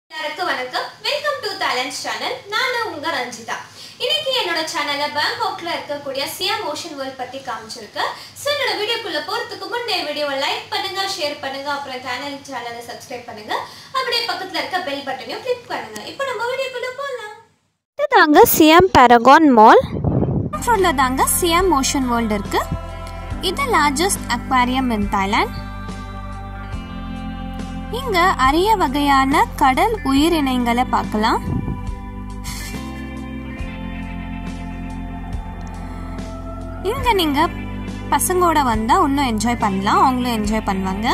எல்லாருக்கும் வணக்கம் welcome to talents channel நான் உங்க ரஞ்சிதா இன்னைக்கு என்னோட சேனல்ல பேங்காக்ல இருக்கக்கூடிய சிஎம் ஓஷன் வேர்ல்ட் பத்தி காமிச்சிருக்கேன் ஸோ என்னோட வீடியோக்குள்ள போறதுக்கு முன்னே வீடியோவை லைக் பண்ணுங்க ஷேர் பண்ணுங்க அப்புறம் சேனல் சேனலை சப்ஸ்கிரைப் பண்ணுங்க அப்படியே பக்கத்துல இருக்க பெல் பட்டனையும் கிளிக் பண்ணுங்க இப்போ நம்ம வீடியோக்குள்ள போகலாம் இதுதாங்க சிஎம் பேரகான் மால் ஃப்ளோரில் தாங்க சிஎம் ஓஷன் வேர்ல்டு இருக்கு இது லார்ஜஸ்ட் அக்வாரியம் இன் தாய்லாந்து இங்க அரிய வகையான கடல் உயிரினங்களை பார்க்கலாம் இங்க நீங்க பசங்களோட வந்தா இன்னும் என்ஜாய் பண்ணலாம் அவங்களும் என்ஜாய் பண்ணுவாங்க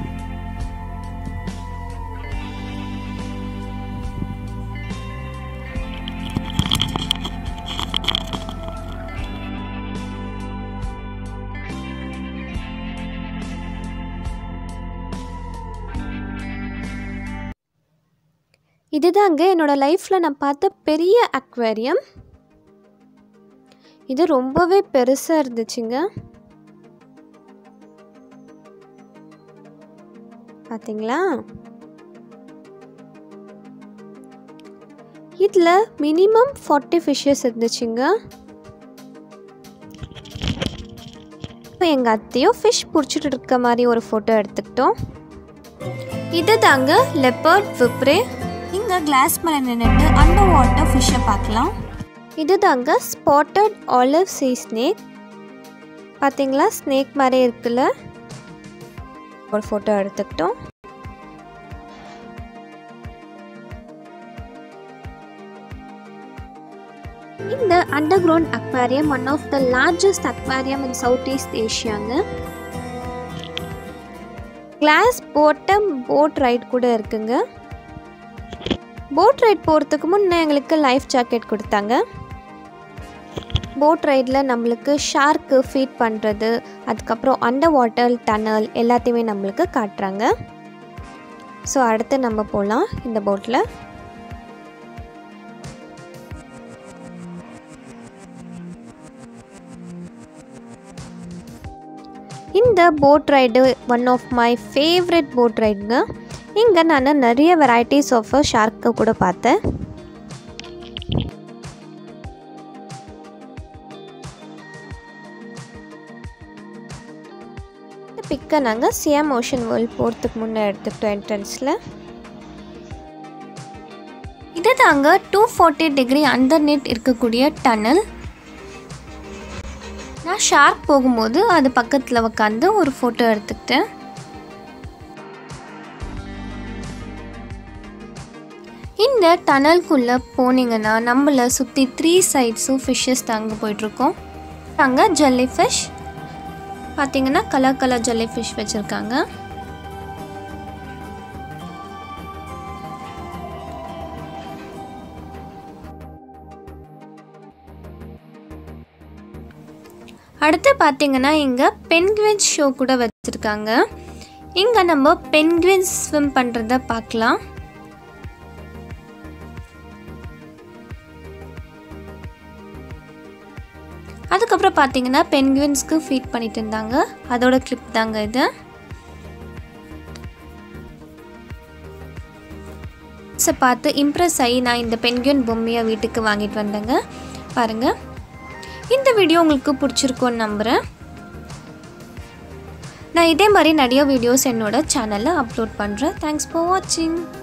இதுதாங்க என்னோட லைஃப்பில் நான் பார்த்த பெரிய அக்வேரியம் இது ரொம்பவே பெருசாக இருந்துச்சுங்க பார்த்தீங்களா இதில் மினிமம் ஃபார்ட்டி ஃபிஷ்ஷஸ் இருந்துச்சுங்க இப்போ எங்கள் அத்தையும் ஃபிஷ் பிடிச்சிட்டு இருக்க மாதிரி ஒரு ஃபோட்டோ எடுத்துக்கிட்டோம் இது தாங்க லெப்பர்ட் விப்ரே இங்கே கிளாஸ் மேலே நின்றுட்டு அண்டர் வாட்டர் ஃபிஷ்ஷை பார்க்கலாம் இது தாங்க ஸ்பாட்டட் ஆலிவ் சீ ஸ்னேக் பார்த்தீங்களா ஸ்னேக் மாதிரி இருக்குல்ல ஒரு ஃபோட்டோ எடுத்துக்கிட்டோம் இந்த underground aquarium one of the largest aquarium in south east ஏஷியாங்க கிளாஸ் போட்டம் போட் ரைட் கூட இருக்குங்க போட் ரைட் போகிறதுக்கு முன்னே எங்களுக்கு லைஃப் ஜாக்கெட் கொடுத்தாங்க போட் ரைடில் நம்மளுக்கு ஷார்க்கு ஃபீட் பண்ணுறது அதுக்கப்புறம் அண்டர் வாட்டர் டனல் எல்லாத்தையுமே நம்மளுக்கு காட்டுறாங்க ஸோ அடுத்து நம்ம போகலாம் இந்த போட்டில் இந்த boat ride one of my favourite boat ரைடுங்க இங்கே நான் நிறைய வெரைட்டிஸ் ஆஃப் ஷார்க்கை கூட பார்த்தேன் இந்த பிக்கை நாங்கள் சிஎம் ஓஷன் வேர்ல்ட் போகிறதுக்கு முன்னே எடுத்துக்கிட்டோம் என்ட்ரன்ஸில் இது தாங்க two forty degree underneath இருக்கக்கூடிய டனல் நான் ஷார்க் போகும்போது அது பக்கத்தில் உட்காந்து ஒரு ஃபோட்டோ எடுத்துக்கிட்டேன் இந்த டனல்குள்ளே போனீங்கன்னா நம்மளை சுற்றி த்ரீ சைட்ஸும் ஃபிஷ்ஷஸ் தாங்க போயிட்டுருக்கோம் அங்கே ஜெல்லி ஃபிஷ் பார்த்தீங்கன்னா கலர் கலர் ஜெல்லி ஃபிஷ் வச்சுருக்காங்க அடுத்து பார்த்தீங்கன்னா இங்கே பென்குவின்ஸ் ஷோ கூட வச்சுருக்காங்க இங்கே நம்ம பென்குவின்ஸ் ஸ்விம் பண்ணுறத பார்க்கலாம் அதுக்கப்புறம் பார்த்தீங்கன்னா பென்குவின்ஸ்க்கு ஃபீட் பண்ணிட்டு இருந்தாங்க அதோட கிளிப் தாங்க இது ஸோ பார்த்து இம்ப்ரெஸ் ஆகி நான் இந்த பென்குவின் பொம்மையை வீட்டுக்கு வாங்கிட்டு வந்தேங்க பாருங்கள் இந்த வீடியோ உங்களுக்கு பிடிச்சிருக்கோன்னு நம்புகிறேன் நான் இதே மாதிரி நிறைய வீடியோஸ் என்னோட சேனலில் அப்லோட் பண்ணுறேன் தேங்க்ஸ் ஃபார் வாட்சிங்